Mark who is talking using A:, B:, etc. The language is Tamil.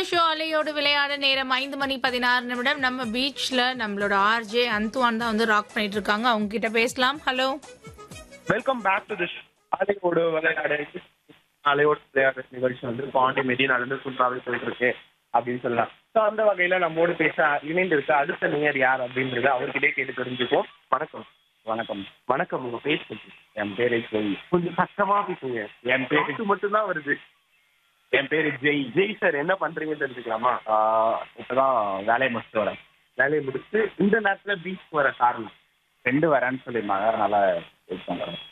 A: த ஷோ அலையோடு விளையாட நேரம் ஐந்து மணி பதினாறு நிமிடம் நம்ம பீச்ல நம்மளோட ஆர்ஜே அந்துவான் தான் வந்து ராக் பண்ணிட்டு இருக்காங்க அவங்க கிட்ட பேசலாம் hello
B: welcome back to this அலையோடு விளையாடு அலையோடு விளையாடு நிகழ்ச்சி வந்து பாண்டி மெரினால இருந்து சூப்பராகவே போயிட்டு இருக்கு அப்படின்னு சொல்லலாம் ஸோ அந்த வகையில நம்மோடு பேச இணைந்திருக்க அடுத்த நேயர் யார் அப்படின்றத அவர்கிட்டே கேட்டு தெரிஞ்சுப்போம் வணக்கம்
C: வணக்கம்
B: வணக்கம் உங்க பேர் சொல்லுங்க
C: என் பேரு ஜெய்
B: கொஞ்சம் கஷ்டமா பேசுங்க
C: என் பேரு
B: பேருக்கு மட்டும்தான் வருது
C: என் பேரு ஜெய்
B: ஜெய் சார் என்ன பண்றீங்கன்னு தெரிஞ்சுக்கலாமா
C: ஆஹ் இப்பதான் வேலையை முடிச்சுட்டு வரேன்
B: வேலையை முடிச்சுட்டு இந்த நேரத்துல பீச் வர காரணம்
C: ஃப்ரெண்டு வரேன்னு சொல்லியிருந்தாங்க அதனால வெயிட் பண்றேன்